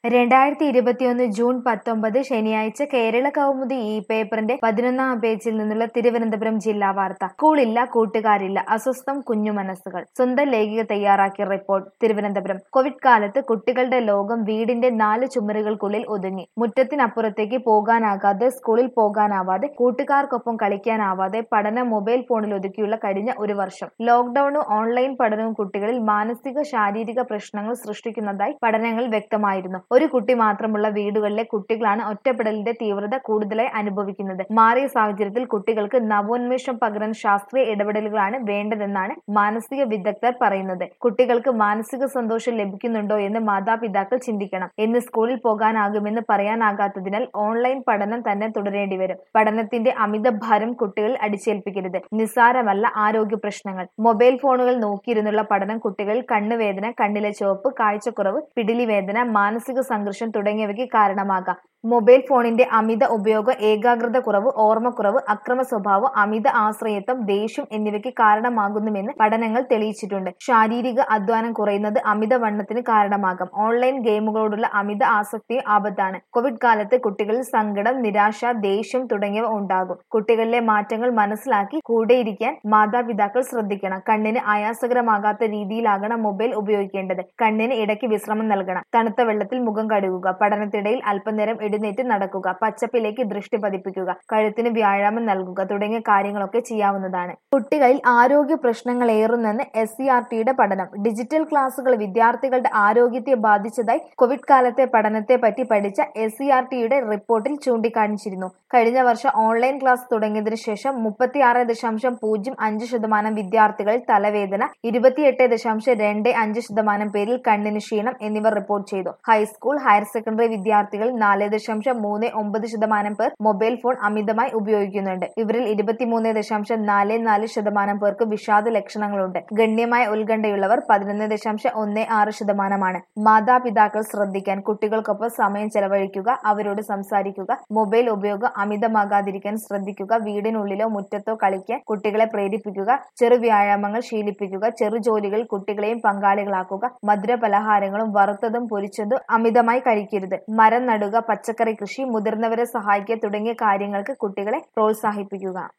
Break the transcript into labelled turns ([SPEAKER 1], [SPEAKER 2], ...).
[SPEAKER 1] രണ്ടായിരത്തി ഇരുപത്തിയൊന്ന് ജൂൺ പത്തൊമ്പത് ശനിയാഴ്ച കേരള കൗമുദി ഈ പേപ്പറിന്റെ പതിനൊന്നാം പേജിൽ നിന്നുള്ള തിരുവനന്തപുരം ജില്ലാ വാർത്ത സ്കൂളില്ല കൂട്ടുകാരില്ല അസ്വസ്ഥം കുഞ്ഞു മനസ്സുകൾ സ്വന്തം ലേഖിക തയ്യാറാക്കിയ റിപ്പോർട്ട് തിരുവനന്തപുരം കോവിഡ് കാലത്ത് കുട്ടികളുടെ ലോകം വീടിന്റെ നാല് ചുമരുകൾക്കുള്ളിൽ ഒതുങ്ങി മുറ്റത്തിനപ്പുറത്തേക്ക് പോകാനാകാതെ സ്കൂളിൽ പോകാനാവാതെ കൂട്ടുകാർക്കൊപ്പം കളിക്കാനാവാതെ പഠനം മൊബൈൽ ഫോണിൽ ഒതുക്കിയുള്ള കഴിഞ്ഞ ഒരു വർഷം ലോക്ഡൌണും ഓൺലൈൻ പഠനവും കുട്ടികളിൽ മാനസിക ശാരീരിക പ്രശ്നങ്ങൾ സൃഷ്ടിക്കുന്നതായി പഠനങ്ങൾ വ്യക്തമായിരുന്നു ഒരു കുട്ടി മാത്രമുള്ള വീടുകളിലെ കുട്ടികളാണ് ഒറ്റപ്പെടലിന്റെ തീവ്രത കൂടുതലായി അനുഭവിക്കുന്നത് മാറിയ സാഹചര്യത്തിൽ കുട്ടികൾക്ക് നവോന്മേഷം പകരാൻ ശാസ്ത്രീയ ഇടപെടലുകളാണ് വേണ്ടതെന്നാണ് മാനസിക വിദഗ്ധർ പറയുന്നത് കുട്ടികൾക്ക് മാനസിക സന്തോഷം ലഭിക്കുന്നുണ്ടോ എന്ന് മാതാപിതാക്കൾ ചിന്തിക്കണം എന്ന് സ്കൂളിൽ പോകാനാകുമെന്ന് പറയാനാകാത്തതിനാൽ ഓൺലൈൻ പഠനം തന്നെ തുടരേണ്ടി വരും പഠനത്തിന്റെ അമിത ഭാരം കുട്ടികളിൽ അടിച്ചേൽപ്പിക്കരുത് നിസ്സാരമല്ല ആരോഗ്യ പ്രശ്നങ്ങൾ മൊബൈൽ ഫോണുകൾ നോക്കിയിരുന്നുള്ള പഠനം കുട്ടികളിൽ കണ്ണുവേദന കണ്ണിലെ ചുവപ്പ് കാഴ്ചക്കുറവ് പിടിലി വേദന മാനസിക സംഘർഷം തുടങ്ങിയവയ്ക്ക് കാരണമാകാം മൊബൈൽ ഫോണിന്റെ അമിത ഉപയോഗം ഏകാഗ്രത കുറവ് ഓർമ്മക്കുറവ് അക്രമ സ്വഭാവം അമിത ആശ്രയത്വം ദേഷ്യം എന്നിവയ്ക്ക് കാരണമാകുന്നുവെന്ന് പഠനങ്ങൾ തെളിയിച്ചിട്ടുണ്ട് ശാരീരിക അധ്വാനം കുറയുന്നത് അമിതവണ്ണത്തിന് കാരണമാകാം ഓൺലൈൻ ഗെയിമുകളോടുള്ള അമിത ആസക്തിയും ആപത്താണ് കോവിഡ് കാലത്ത് കുട്ടികളിൽ സങ്കടം നിരാശ ദേഷ്യം തുടങ്ങിയവ ഉണ്ടാകും കുട്ടികളിലെ മാറ്റങ്ങൾ മനസ്സിലാക്കി കൂടെയിരിക്കാൻ മാതാപിതാക്കൾ ശ്രദ്ധിക്കണം കണ്ണിന് ആയാസകരമാകാത്ത രീതിയിലാകണം മൊബൈൽ ഉപയോഗിക്കേണ്ടത് കണ്ണിന് ഇടയ്ക്ക് വിശ്രമം നൽകണം തണുത്ത വെള്ളത്തിൽ മുഖം കഴുകുക പഠനത്തിനിടയിൽ അല്പനേരം എഴുന്നേറ്റ് നടക്കുക പച്ചപ്പിലേക്ക് ദൃഷ്ടി പതിപ്പിക്കുക കഴുത്തിന് വ്യായാമം നൽകുക തുടങ്ങിയ കാര്യങ്ങളൊക്കെ ചെയ്യാവുന്നതാണ് കുട്ടികളിൽ ആരോഗ്യ പ്രശ്നങ്ങൾ ഏറുന്നെന്ന് എസ് സി ആർ ടിയുടെ പഠനം ഡിജിറ്റൽ ക്ലാസുകൾ വിദ്യാർത്ഥികളുടെ ആരോഗ്യത്തെ ബാധിച്ചതായി കോവിഡ് കാലത്തെ പഠനത്തെ പറ്റി പഠിച്ച എസ് സി ആർ ടിയുടെ റിപ്പോർട്ടിൽ ചൂണ്ടിക്കാണിച്ചിരുന്നു കഴിഞ്ഞ വർഷം ഓൺലൈൻ ക്ലാസ് തുടങ്ങിയതിനു ശേഷം മുപ്പത്തിയാറ് ദശാംശം പൂജ്യം അഞ്ച് ശതമാനം വിദ്യാർത്ഥികളിൽ തലവേദന ഇരുപത്തിയെട്ട് ദശാംശം രണ്ട് അഞ്ച് ശതമാനം പേരിൽ കണ്ണിന് ക്ഷീണം എന്നിവ റിപ്പോർട്ട് ചെയ്തു ഹൈസ്കൂൾ ഹയർ സെക്കൻഡറി വിദ്യാർത്ഥികളിൽ നാല് ദശാംശം മൂന്ന് ഒമ്പത് ശതമാനം പേർ മൊബൈൽ ഫോൺ അമിതമായി ഉപയോഗിക്കുന്നുണ്ട് ഇവരിൽ ഇരുപത്തിമൂന്ന് ദശാംശം നാല് നാല് ശതമാനം പേർക്ക് വിഷാദ ലക്ഷണങ്ങളുണ്ട് ഗണ്യമായ ഉത്കണ്ഠയുള്ളവർ പതിനൊന്ന് ദശാംശം ഒന്ന് ആറ് ശതമാനമാണ് മാതാപിതാക്കൾ ശ്രദ്ധിക്കാൻ കുട്ടികൾക്കൊപ്പം സമയം ചെലവഴിക്കുക അവരോട് സംസാരിക്കുക മൊബൈൽ ഉപയോഗം അമിതമാകാതിരിക്കാൻ ശ്രദ്ധിക്കുക വീടിനുള്ളിലോ മുറ്റത്തോ കളിക്കാൻ കുട്ടികളെ പ്രേരിപ്പിക്കുക ചെറു വ്യായാമങ്ങൾ ശീലിപ്പിക്കുക ചെറു ജോലികൾ കുട്ടികളെയും പങ്കാളികളാക്കുക മധുര പലഹാരങ്ങളും വറുത്തതും പൊരിച്ചതും അമിതമായി കഴിക്കരുത് മരം നടുക പച്ചക്കറി കൃഷി മുതിർന്നവരെ സഹായിക്കുക തുടങ്ങിയ കാര്യങ്ങൾക്ക് കുട്ടികളെ പ്രോത്സാഹിപ്പിക്കുക